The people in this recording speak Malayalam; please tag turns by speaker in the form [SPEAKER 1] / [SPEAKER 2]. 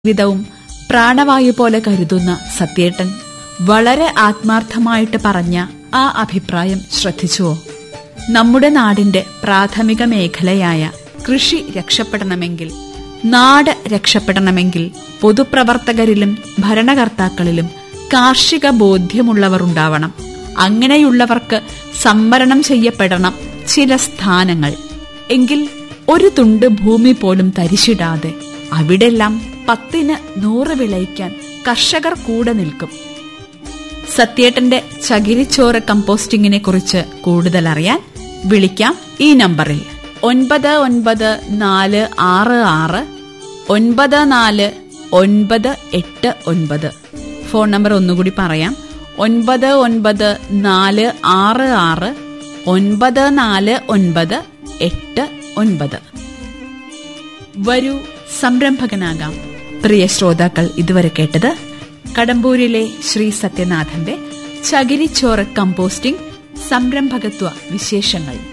[SPEAKER 1] ജീവിതവും പ്രാണവായു പോലെ കരുതുന്ന സത്യേട്ടൻ വളരെ ആത്മാർത്ഥമായിട്ട് പറഞ്ഞ ആ അഭിപ്രായം ശ്രദ്ധിച്ചുവോ നമ്മുടെ നാടിന്റെ പ്രാഥമിക മേഖലയായ കൃഷി രക്ഷപ്പെടണമെങ്കിൽ നാട് രക്ഷപ്പെടണമെങ്കിൽ പൊതുപ്രവർത്തകരിലും ഭരണകർത്താക്കളിലും കാർഷിക ബോധ്യമുള്ളവർ ഉണ്ടാവണം അങ്ങനെയുള്ളവർക്ക് സംവരണം ചെയ്യപ്പെടണം ചില സ്ഥാനങ്ങൾ എങ്കിൽ ഒരു തുണ്ട് ഭൂമി പോലും തരിശിടാതെ അവിടെല്ലാം പത്തിന് നൂറ് വിളയിക്കാൻ കർഷകർ കൂടെ നിൽക്കും സത്യേട്ടന്റെ ചകിരിച്ചോറ് കമ്പോസ്റ്റിങ്ങിനെ കുറിച്ച് കൂടുതൽ അറിയാൻ വിളിക്കാം ഈ നമ്പറിൽ ഒൻപത് ഒൻപത് നാല് ആറ് ആറ് ഒൻപത് നാല് ഒൻപത് എട്ട് ഒൻപത് ഫോൺ നമ്പർ ഒന്നുകൂടി പറയാം ഒൻപത് ഒൻപത് നാല് ആറ് ആറ് ഒൻപത് നാല് ഒൻപത് എട്ട് ഒൻപത് വരൂ സംരംഭകനാകാം പ്രിയ ശ്രോതാക്കൾ ഇതുവരെ കേട്ടത് കടമ്പൂരിലെ ശ്രീ സത്യനാഥന്റെ ചകിരിച്ചോറ് കമ്പോസ്റ്റിംഗ് സംരംഭകത്വ വിശേഷങ്ങൾ